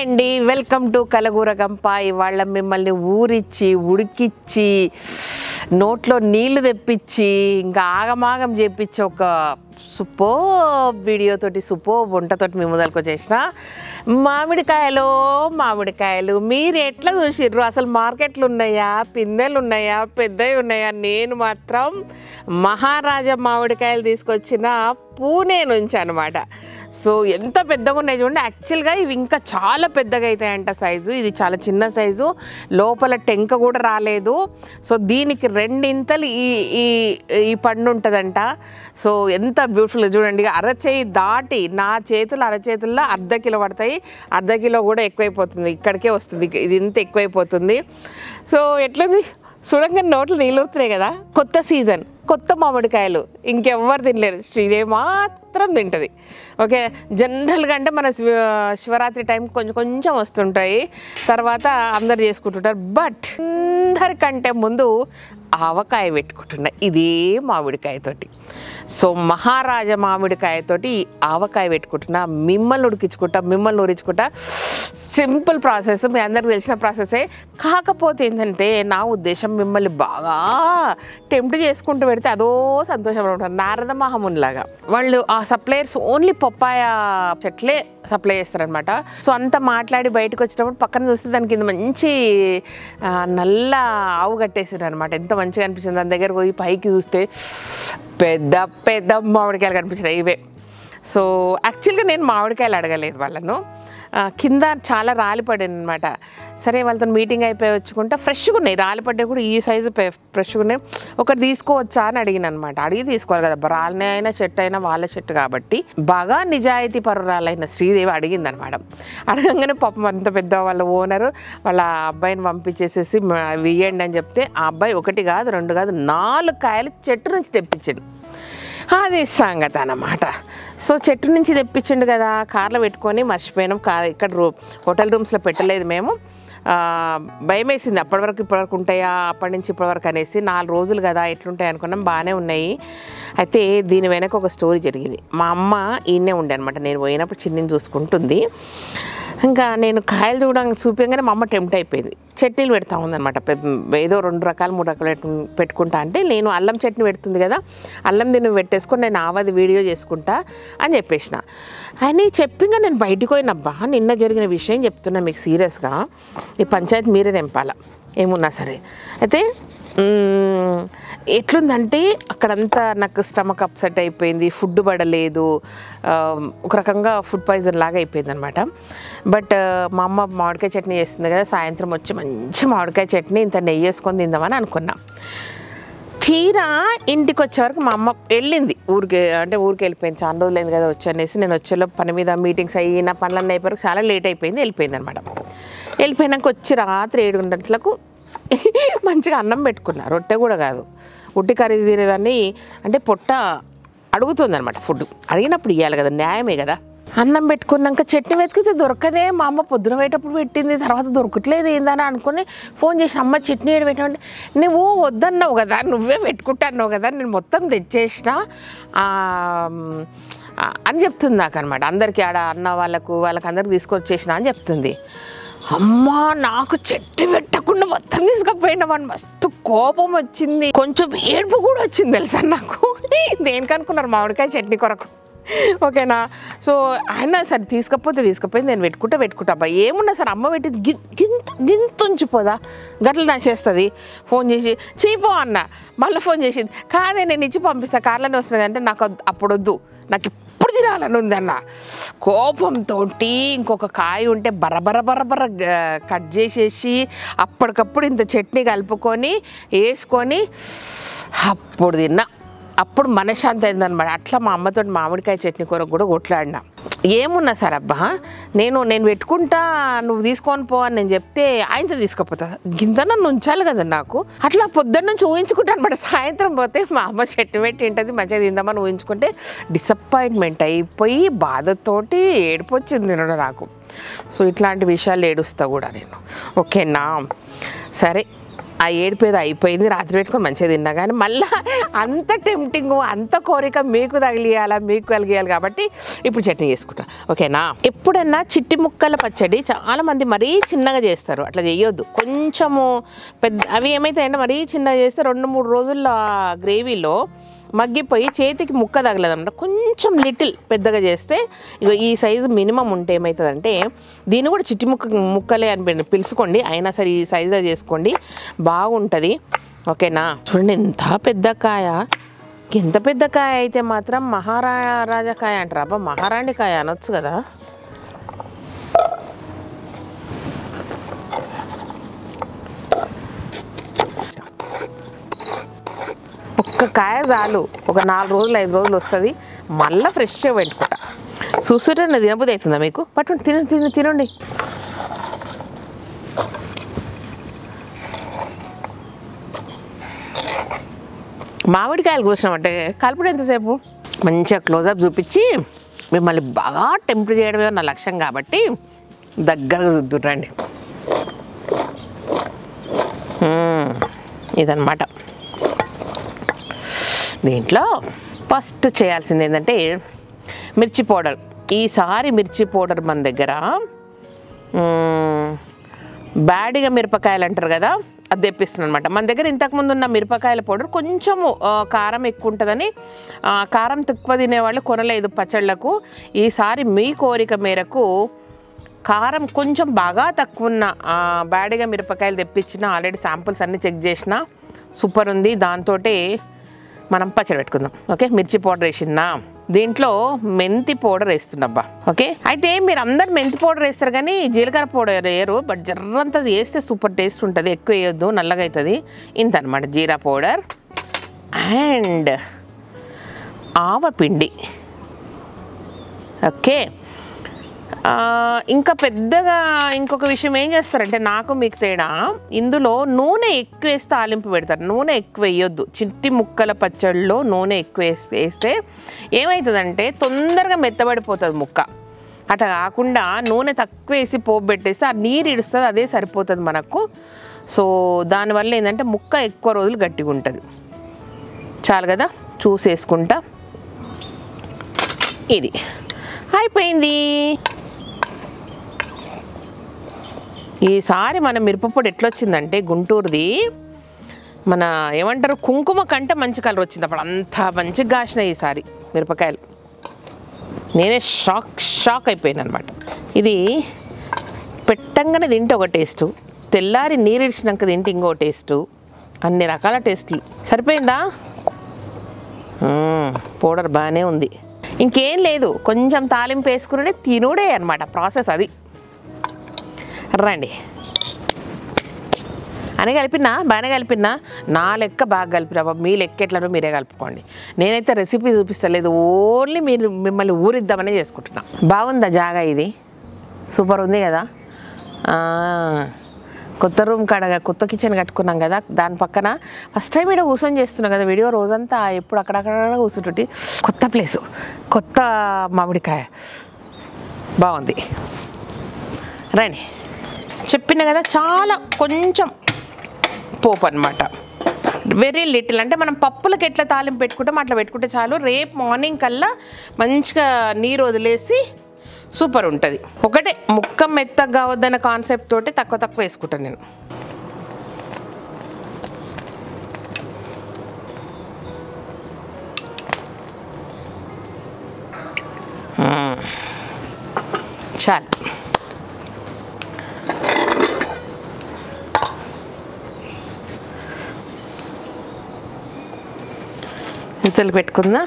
అండి welcome to కలగూర గంప ఇవాళ మిమ్మల్ని ఊరిచ్చి ఉడికిచ్చి నోట్లో నీళ్లు తెప్పించి ఇంకా ఆగమాగం చేపించి ఒక సుపో వీడియోతోటి సుపో వంటతోటి మీ ముందరకు వచ్చేసిన మామిడికాయలు మామిడికాయలు మీరు ఎట్లా చూసిర్రు అసలు మార్కెట్లు ఉన్నాయా పిందెలు ఉన్నాయా పెద్దవి ఉన్నాయా నేను మాత్రం మహారాజా మామిడికాయలు తీసుకొచ్చిన పూణే నుంచి అనమాట సో ఎంత పెద్దగా ఉన్నాయి చూడండి యాక్చువల్గా ఇవి ఇంకా చాలా పెద్దగా అవుతాయంట సైజు ఇది చాలా చిన్న సైజు లోపల టెంక కూడా రాలేదు సో దీనికి రెండింతలు ఈ ఈ ఈ పండు ఉంటుందంట సో ఎంత బ్యూటిఫుల్ చూడండి అరచేయి దాటి నా చేతులు అరచేతుల్లో అర్ధ కిలో పడతాయి అర్ధ కిలో కూడా ఎక్కువైపోతుంది ఇక్కడికే వస్తుంది ఇది ఇంత ఎక్కువైపోతుంది సో ఎట్లుంది చూడంగా నోట్లు నీళ్ళుతున్నాయి కదా కొత్త సీజన్ కొత్త మామిడికాయలు ఇంకెవ్వరు తినలేరు శ్రీదేవి మాత్రం తింటుంది ఓకే జనరల్గా అంటే మన శివ శివరాత్రి టైం కొంచెం కొంచెం వస్తుంటాయి తర్వాత అందరు చేసుకుంటుంటారు బట్ అందరికంటే ముందు ఆవకాయ పెట్టుకుంటున్నా ఇదే మామిడికాయతోటి సో మహారాజా మామిడికాయతోటి ఆవకాయ పెట్టుకుంటున్నా మిమ్మల్ని ఉడికించుకుంటా మిమ్మల్ని ఉరించుకుంటా సింపుల్ ప్రాసెస్ మీ అందరికి తెలిసిన ప్రాసెసే కాకపోతే ఏంటంటే నా ఉద్దేశం మిమ్మల్ని బాగా టెంప్ట్ చేసుకుంటూ పెడితే అదో సంతోషంగా ఉంటారు నారద మహామునిలాగా వాళ్ళు ఆ సప్లయర్స్ ఓన్లీ పప్పాయ చెట్లే సప్లై చేస్తారనమాట సో అంత మాట్లాడి బయటకు వచ్చినప్పుడు పక్కన చూస్తే దానికి కింద మంచి ఆ, నల్ల ఆవు కట్టేసారు అనమాట ఎంత మంచిగా అనిపించింది దాని దగ్గర పోయి పైకి చూస్తే పెద్ద పెద్ద మామిడికాయలు కనిపించినాయి ఇవే సో యాక్చువల్గా నేను మామిడికాయలు అడగలేదు వాళ్ళను ఆ, కింద చాలా రాలిపడింది అనమాట సరే వాళ్ళతో మీటింగ్ అయిపోయి వచ్చుకుంటే ఫ్రెష్గా ఉన్నాయి రాలిపడ్డా కూడా ఈ సైజు ఫ్రెష్గా ఉన్నాయి ఒకటి తీసుకోవచ్చా అని అడిగిన అనమాట అడిగి తీసుకోవాలి కదా రాలిన అయినా చెట్టు అయినా వాళ్ళ చెట్టు కాబట్టి బాగా నిజాయితీ పరురాలైన శ్రీదేవి అడిగింది అనమాట అడగంగానే పాపం అంత పెద్ద వాళ్ళ ఓనరు వాళ్ళ అబ్బాయిని పంపించేసేసి "మ- అవి ఇవ్వండి అని చెప్తే ఆ అబ్బాయి ఒకటి కాదు రెండు కాదు నాలుగు కాయలు చెట్టు నుంచి తెప్పించాడు అది సంగతి అన్నమాట సో చెట్టు నుంచి తెప్పించిండు కదా కార్లో పెట్టుకొని మర్చిపోయినాం కార్ ఇక్కడ రూ హోటల్ రూమ్స్లో పెట్టలేదు మేము ఆ, భయం వేసింది అప్పటి వరకు ఇప్పటివరకు ఉంటాయా అప్పటి నుంచి ఇప్పటివరకు అనేసి నాలుగు రోజులు కదా ఎట్లుంటాయి అనుకున్నాం బాగానే ఉన్నాయి అయితే దీని వెనక ఒక స్టోరీ జరిగింది మా అమ్మ ఈయనే ఉండే అనమాట నేను పోయినప్పుడు చిన్నిని చూసుకుంటుంది ఇంకా నేను కాయలు చూడడానికి చూపించగానే మా అమ్మ టెంప్ట్ అయిపోయింది చట్నీలు పెడతా ఉందన్నమాట పె- ఏదో రెండు రకాలు మూడు రకాలు పెట్టు- పెట్టుకుంటా అంటే నేను అల్లం చట్నీ పెడుతుంది కదా అల్లం దీన్ని పెట్టేసుకొని నేను ఆవది వీడియో చేసుకుంటా అని చెప్పేసిన అని చెప్పింగా నేను బయటికి పోయినబ్బా నిన్న జరిగిన విషయం చెప్తున్నా మీకు సీరియస్గా ఈ పంచాయతీ మీరే తెంపాల ఏమున్నా సరే అయితే మ్మ్, ఎట్లుందంటే అక్కడంతా నాకు స్టమక్ అప్సెట్ అయిపోయింది ఫుడ్ పడలేదు ఆ, ఒక రకంగా ఫుడ్ పాయిజన్ లాగా అయిపోయింది అనమాట బట్ మా అమ్మ మామిడికాయ చట్నీ చేస్తుంది కదా సాయంత్రం వచ్చి మంచి మామిడికాయ చట్నీ ఇంత నెయ్యి వేసుకొని తిందామని అనుకున్నా తీరా ఇంటికి వచ్చే వరకు మా అమ్మ వెళ్ళింది ఊరికి అంటే ఊరికి వెళ్ళిపోయింది చాలా రోజులు అయింది కదా వచ్చి అనేసి నేను వచ్చేలో పని మీద మీటింగ్స్ అయ్యి నా పనులన్నీ అయిపోయారు చాలా లేట్ అయిపోయింది వెళ్ళిపోయింది అనమాట వెళ్ళిపోయినాక వచ్చి రాత్రి ఏడు గంటలకు మంచిగా అన్నం పెట్టుకున్నా రొట్టె కూడా కాదు ఉట్టి కర్రీ తినేదాన్ని అంటే పొట్ట అడుగుతుంది అనమాట ఫుడ్ అడిగినప్పుడు ఇవ్వాలి కదా న్యాయమే కదా అన్నం పెట్టుకున్నాక చట్నీ వెతికితే దొరకదే మా అమ్మ పొద్దున పోయేటప్పుడు పెట్టింది తర్వాత దొరకట్లేదు ఏందని అనుకుని ఫోన్ చేసి అమ్మ చట్నీ ఏడ పెట్టమంటే నువ్వు వద్దన్నావు కదా నువ్వే పెట్టుకుంటాన్నావు కదా నేను మొత్తం తెచ్చేసిన ఆ, ఆ, అని చెప్తుంది నాకు అనమాట అందరికీ ఆడ అన్న వాళ్ళకు వాళ్ళకి అందరికి తీసుకొచ్చేసిన అని చెప్తుంది అమ్మా నాకు చెట్టు పెట్టకుండా మొత్తం తీసుకుపోయినామని మస్తు కోపం వచ్చింది కొంచెం ఏడుపు కూడా వచ్చింది తెలుసా నాకు దేనికనుకున్నారు మామిడికాయ చట్నీ కొరకు ఓకేనా సో ఆయన సరే తీసుకపోతే తీసుకుపోయింది నేను పెట్టుకుంటా పెట్టుకుంటా అబ్బా ఏమున్నా సరే అమ్మ పెట్టింది గి- గింత గింత ఉంచిపోదా గట్ల నాచేస్తుంది ఫోన్ చేసి చీపో అన్న మళ్ళీ ఫోన్ చేసింది కాదే నేను ఇచ్చి పంపిస్తా కార్లోనే వస్తుంది అంటే నాకు వద్దు- అప్పుడు వద్దు నాకు ఇప్పుడు తినాలని ఉందన్న కోపంతో ఇంకొక కాయ ఉంటే బరబర బరబర గ- కట్ చేసేసి అప్పటికప్పుడు ఇంత చట్నీ కలుపుకొని వేసుకొని అప్పుడు తిన్నా అప్పుడు మనశ్శాంతి అయిందనమాట అట్లా మా అమ్మతో మామిడికాయ చట్నీ కూర కూడా కొట్లాడినా ఏమున్నా సార్ అబ్బా నేను నేను పెట్టుకుంటా నువ్వు తీసుకొని పో అని నేను చెప్తే ఆయనతో తీసుకుపోతా గింత నన్ను ఉంచాలి కదా నాకు అట్లా పొద్దున్న నుంచి ఊహించుకుంటా అనమాట సాయంత్రం పోతే మా అమ్మ చెట్టు పెట్టి ఏంటది మంచిగా తిందామని ఊహించుకుంటే డిసప్పాయింట్మెంట్ అయిపోయి బాధతోటి ఏడుపు వచ్చింది తినడం నాకు సో ఇట్లాంటి విషయాలు ఏడుస్తా కూడా నేను ఓకేనా సరే ఆ ఏడిపేది అయిపోయింది రాత్రి పెట్టుకొని మంచిగా తిన్నా కానీ మళ్ళీ అంత టెంప్టింగ్ అంత కోరిక మీకు తగిలియాలా మీకు కలిగియాలి కాబట్టి ఇప్పుడు చట్నీ చేసుకుంటా ఓకేనా ఎప్పుడన్నా చిట్టి ముక్కల పచ్చడి చాలా మంది మరీ చిన్నగా చేస్తారు అట్లా చేయొద్దు కొంచెము పెద్ద అవి ఏమైతాయంటే మరీ చిన్నగా చేస్తే రెండు మూడు రోజుల గ్రేవీలో మగ్గిపోయి చేతికి ముక్క తగలదన్నమాట కొంచెం లిటిల్ పెద్దగా చేస్తే ఇగో ఈ సైజు మినిమం ఉంటే ఏమవుతుందంటే దీన్ని కూడా చిట్టి ముక్క ముక్కలే అని పిలు- పిలుచుకోండి అయినా సరే ఈ సైజులో చేసుకోండి బాగుంటుంది ఓకేనా చూడండి ఎంత పెద్ద కాయ ఎంత పెద్ద కాయ అయితే మాత్రం మహారాజా కాయ అంటారు అబ్బా మహారాణి కాయ అనొచ్చు కదా ఒక్క కాయ చాలు ఒక నాలుగు రోజులు ఐదు రోజులు వస్తుంది మళ్ళీ ఫ్రెష్గా పెట్టుకుంటా చూస్తుంటే నా తినబుద్ధి అవుతుందా మీకు పట్టుకోండి తిన తిన తినండి మామిడికాయలు కూర్చున్నామంటే కలుపుడు ఎంతసేపు మంచిగా క్లోజప్ చూపించి మిమ్మల్ని బాగా టెంప్ట్ చేయడమే నా లక్ష్యం కాబట్టి దగ్గరగా చూద్దురండి మ్మ్. ఇదన్నమాట దీంట్లో ఫస్ట్ చేయాల్సింది ఏంటంటే మిర్చి పౌడర్ ఈసారి మిర్చి పౌడర్ మన దగ్గర మ్మ్, బ్యాడిగా మిరపకాయలు అంటారు కదా అది తెప్పిస్తున్నాను అనమాట మన దగ్గర ఇంతకుముందు ఉన్న మిరపకాయల పౌడర్ కొంచెము ఆ, కారం ఎక్కువ ఉంటుందని ఆ, కారం తక్కువ తినేవాళ్ళు కొనలేదు పచ్చళ్ళకు ఈసారి మీ కోరిక మేరకు కారం కొంచెం బాగా తక్కువ ఉన్న ఆ, బ్యాడిగా మిరపకాయలు తెప్పించిన ఆల్రెడీ శాంపుల్స్ అన్నీ చెక్ చేసిన సూపర్ ఉంది దాంతో మనం పచ్చడి పెట్టుకుందాం ఓకే మిర్చి పౌడర్ వేసిందా దీంట్లో మెంతి పౌడర్ వేస్తున్నబ్బా ఓకే అయితే మీరు అందరు మెంతి పౌడర్ వేస్తారు కానీ జీలకర్ర పౌడర్ వేయరు బట్ జర్రంతా వేస్తే సూపర్ టేస్ట్ ఉంటుంది ఎక్కువ వేయొద్దు నల్లగా అవుతుంది ఇంత అనమాట జీరా పౌడర్ అండ్ ఆవపిండి ఓకే ఆ, ఇంకా పెద్దగా ఇంకొక విషయం ఏం చేస్తారంటే నాకు మీకు తేడా ఇందులో నూనె ఎక్కువ వేస్తే తాలింపు పెడతారు నూనె ఎక్కువ వేయొద్దు చిట్టి ముక్కల పచ్చళ్ళలో నూనె ఎక్కువ వేస్తే వేస్తే ఏమవుతుందంటే తొందరగా మెత్తబడిపోతుంది ముక్క అట్లా కాకుండా నూనె తక్కువ వేసి పోపు పెట్టేస్తే ఆ నీరు ఇడుస్తుంది అదే సరిపోతుంది మనకు సో దానివల్ల ఏంటంటే ముక్క ఎక్కువ రోజులు గట్టిగా ఉంటుంది చాలు కదా చూసేసుకుంటా ఇది అయిపోయింది ఈసారి మన మిరపపొడి ఎట్లొచ్చిందంటే గుంటూరుది మన ఏమంటారు కుంకుమ కంటే మంచి కలర్ వచ్చింది అప్పుడు అంత మంచిగా కాసినాయి ఈసారి మిరపకాయలు నేనే షాక్ షాక్ అయిపోయాను అనమాట ఇది పెట్టంగానే తింటే ఒక టేస్టు తెల్లారి నీరు ఇడిచినాక తింటే ఇంకో టేస్టు అన్ని రకాల టేస్టులు సరిపోయిందా మ్మ్, పౌడర్ బాగానే ఉంది ఇంకేం లేదు కొంచెం తాలింపు వేసుకుని తినుడే అనమాట ప్రాసెస్ అది రండి అని కలిపినా బాగానే కలిపినా నా లెక్క బాగా కలిపినా బాబు మీ లెక్క ఎట్లనో మీరే కలుపుకోండి నేనైతే రెసిపీ చూపిస్తలేదు ఓన్లీ మీరు మిమ్మల్ని ఊరిద్దామని చేసుకుంటున్నా బాగుందా జాగా ఇది సూపర్ ఉంది కదా ఆ, కొత్త రూమ్ కాడ కొత్త కిచెన్ కట్టుకున్నాం కదా దాని పక్కన ఫస్ట్ టైం ఇక్కడ కూర్చొని చేస్తున్నాం కదా వీడియో రోజంతా ఎప్పుడు అక్కడక్కడ కూర్చుంటుంటి కొత్త ప్లేసు కొత్త మామిడికాయ బాగుంది రండి చెప్పిన కదా చాలా కొంచెం పోపు అనమాట వెరీ లిటిల్ అంటే మనం పప్పులకు ఎట్లా తాలింపు పెట్టుకుంటాం అట్లా పెట్టుకుంటే చాలు రేపు మార్నింగ్ కల్లా మంచిగా నీరు వదిలేసి సూపర్ ఉంటుంది ఒకటే ముక్క మెత్తగా కావద్దన్న కాన్సెప్ట్ తోటి తక్కువ తక్కువ వేసుకుంటాను నేను మ్మ్. చాలు ఇంతలు పెట్టుకుందా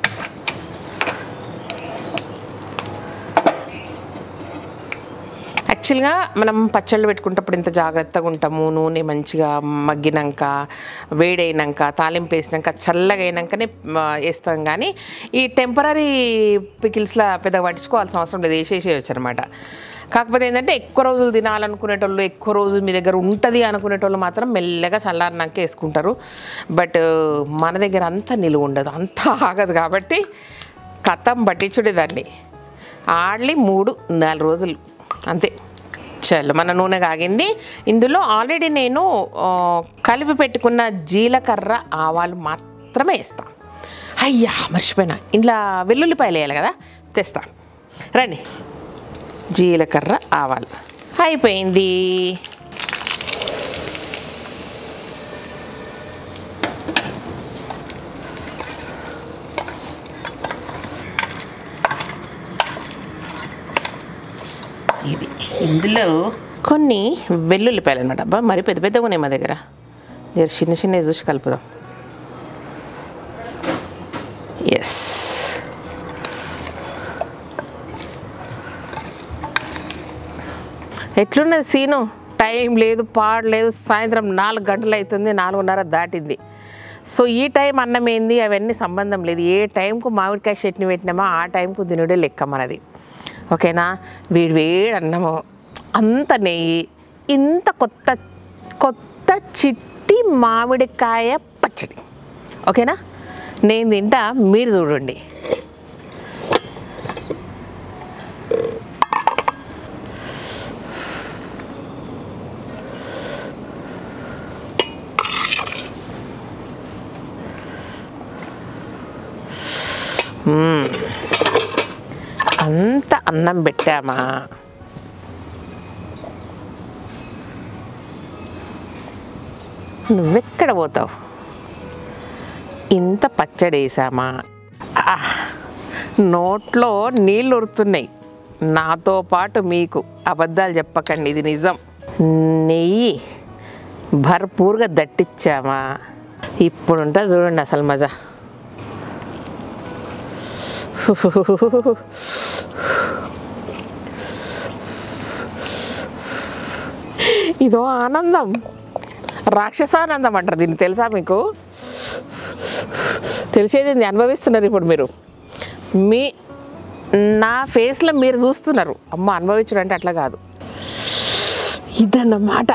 యాక్చువల్గా మనం పచ్చళ్ళు పెట్టుకుంటప్పుడు ఇంత జాగ్రత్తగా ఉంటాము నూనె మంచిగా మగ్గినాక వేడైనాక తాలింపు వేసినాక చల్లగా అయినాకనే మ, వేస్తాం కానీ ఈ టెంపరీ పికిల్స్లో పెద్దగా పట్టించుకోవాల్సిన అవసరం లేదు వేసేసేయచ్చు అనమాట కాకపోతే ఏంటంటే ఎక్కువ రోజులు తినాలనుకునేటోళ్ళు ఎక్కువ రోజులు మీ దగ్గర ఉంటుంది అనుకునేటోళ్ళు మాత్రం మెల్లగా చల్లారినాక వేసుకుంటారు బట్ మన దగ్గర అంత నిలువ ఉండదు అంత ఆగదు కాబట్టి కథం పట్టించుడే దాన్ని ఆడలి మూడు నాలుగు రోజులు అంతే చల్ మన నూనె కాగింది ఇందులో ఆల్రెడీ నేను ఆ, కలిపి పెట్టుకున్న జీలకర్ర ఆవాలు మాత్రమే వేస్తా అయ్యా మర్చిపోయినా ఇంట్లో వెల్లుల్లిపాయలు వేయాలి కదా తెస్తా రండి జీలకర్ర ఆవాలు అయిపోయింది ఇది ఇందులో కొన్ని వెల్లుల్లిపాయలు అనమాట అబ్బా మరి పెద్ద పెద్దగా ఉన్నాయి మా దగ్గర జర చిన్న చిన్న చూసి కలుపుదాం ఎస్ ఎట్లున్నది సీను టైం లేదు పాడు లేదు సాయంత్రం నాలుగు గంటలు అవుతుంది నాలుగున్నర దాటింది సో ఈ టైం అన్నం ఏంది అవన్నీ సంబంధం లేదు ఏ టైంకు మామిడికాయ చట్నీ పెట్టినామో ఆ టైంకు తినుడే లెక్క మనది ఓకేనా వేడి వేడి అన్నము అంత నెయ్యి ఇంత కొత్త కొత్త చిట్టి మామిడికాయ పచ్చడి ఓకేనా నేను తింటా మీరు చూడండి మ్మ్. అంత అన్నం పెట్టామా నువ్వెక్కడ పోతావు ఇంత పచ్చడి వేసామా ఆహ్! నోట్లో నీళ్ళు ఉరుతున్నాయి నాతో పాటు మీకు అబద్ధాలు చెప్పకండి ఇది నిజం నెయ్యి భర్పూర్గా దట్టించామా ఇప్పుడుంటా చూడండి అసలు మజా ఇదో ఆనందం రాక్షసానందం అంటారు దీన్ని తెలుసా మీకు తెలిసేది ఏంది? అనుభవిస్తున్నారు ఇప్పుడు మీరు మీ నా ఫేస్లో మీరు చూస్తున్నారు అమ్మ అనుభవించడం అంటే అట్లా కాదు ఇదన్నమాట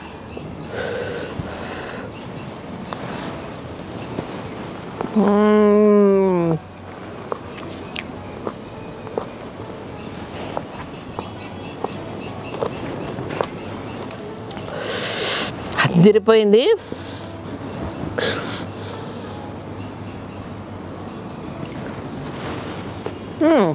మ్మ్. అదిరిపోయింది మ్మ్.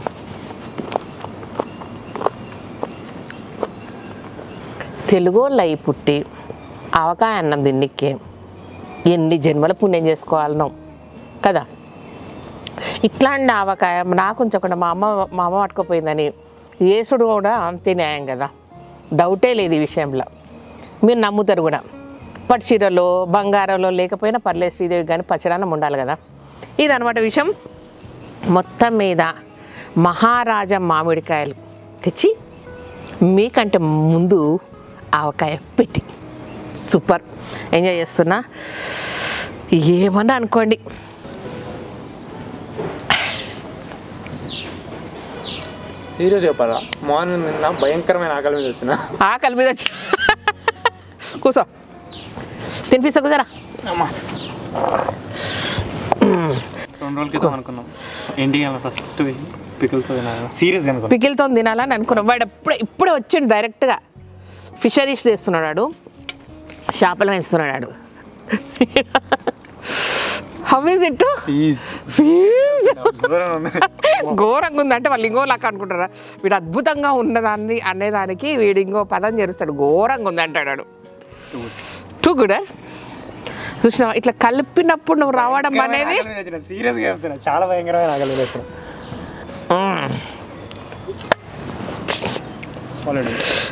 తెలుగు లై పుట్టి ఆవకాయ అన్నం తిన్నికే ఎన్ని జన్మల పుణ్యం చేసుకోవాలనో కదా ఇట్లాంటి ఆవకాయ నాకు ఉంచకుండా మా అమ్మ మా అమ్మ పట్టుకుపోయిందని యేసుడు కూడా అంతే న్యాయం కదా డౌటే లేదు ఈ విషయంలో మీరు నమ్ముతారు కూడా పట్టుచీరలో బంగారంలో లేకపోయినా పర్లేదు శ్రీదేవి కానీ పచ్చడానం ఉండాలి కదా ఇదనమాట విషయం మొత్తం మీద మహారాజా మామిడికాయలు తెచ్చి మీకంటే ముందు ఆవకాయ పెట్టి సూపర్ ఎంజాయ్ చేస్తున్నా ఏమన్నా అనుకోండి సీరియస్ చెప్పాలా మార్నింగ్ నిన్న భయంకరమైన ఆకలి మీద వచ్చిన ఆకలి మీద వచ్చి కూర్చో తినిపిస్తా కూర్చోరా అమ్మా రెండు రోజుల క్రితం అనుకున్నాం ఏంటి అలా ఫస్ట్ పికల్తో తినాలి సీరియస్గా అనుకున్నాం పికిల్తో తినాలని అనుకున్నాం వాడు ఎప్పుడే ఇప్పుడే వచ్చిండు డైరెక్ట్గా ఫిషరీస్ చేస్తున్నాడు వాడు చేపలు పెంచుతున్నాడు వాడు హౌ ఇస్ ఇట్ ప్లీజ్ ఘోరంగా ఉందంటే వాళ్ళు ఇంకో లాక్క అనుకుంటారా వీడు అద్భుతంగా ఉన్నదాన్ని అనేదానికి వీడు ఇంకో పదం చేరుస్తాడు ఘోరంగా ఉంది అంటాడు వాడు టూ గుడ్ చూసినావా ఇట్లా కలిపినప్పుడు నువ్వు రావడం అనేది సీరియస్గా చెప్తున్నా చాలా భయంకరమైన ఆకలి మీద వచ్చిన మ్మ్. ఆల్రెడీ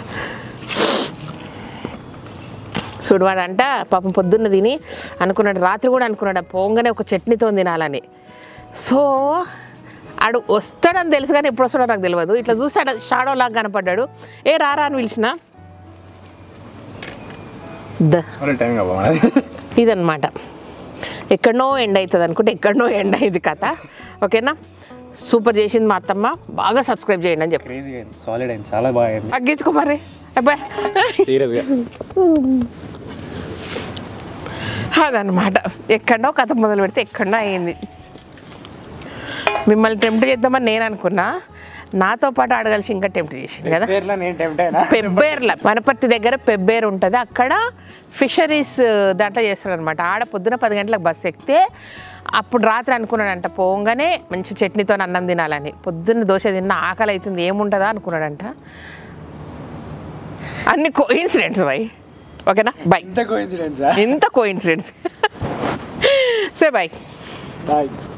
చూడవాడంట పాపం పొద్దున్న తిని అనుకున్నాడు రాత్రి కూడా అనుకున్నాడు పోంగానే ఒక చట్నీతో తినాలని సో ఆడు వస్తాడని తెలుసు కానీ ఎప్పుడు వస్తాడో నాకు తెలియదు ఇట్లా చూస్తాడు షాడో లాగా కనపడ్డాడు ఏ రారా అని పిలిచిన ద ఆల్రెడీ టైం కావా మనది ఇదన్నమాట ఎక్కడనో ఎండ్ అవుతుంది అనుకుంటే ఎక్కడనో ఎండ్ అయింది కథ ఓకేనా సూపర్ చేసింది మా అత్తమ్మ బాగా సబ్స్క్రైబ్ చేయండి అని చెప్పి క్రేజీగా అయింది సాలిడ్ అయింది చాలా బాగా అయింది తగ్గించుకో మరి అబ్బాయి సీరియస్గా అదనమాట ఎక్కడో కథ మొదలు పెడితే ఎక్కడో అయింది మిమ్మల్ని టెంప్ట్ చేద్దామని నేను అనుకున్నా నాతో పాటు అడగలిసి ఇంకా టెంప్ట్ చేసిండు కదా పేర్లో నేను టెంప్ట్ అయినా పెబ్బేర్ల వనపర్తి దగ్గర పెబ్బేరు ఉంటుంది అక్కడ ఫిషరీస్ దాంట్లో చేస్తాడు అనమాట ఆడ పొద్దున పది గంటలకు బస్సు ఎక్కితే అప్పుడు రాత్రి అనుకున్నాడంట పోగానే మంచి చట్నీతో అన్నం తినాలని పొద్దున్న దోశ తిన్న ఆకలి అవుతుంది ఏముంటుందా అనుకున్నాడంట అన్ని కో ఇన్సిడెంట్స్ బై ఓకేనా బై ఇంత కోఇన్సిడెన్సా ఎంత co incidents say bye bye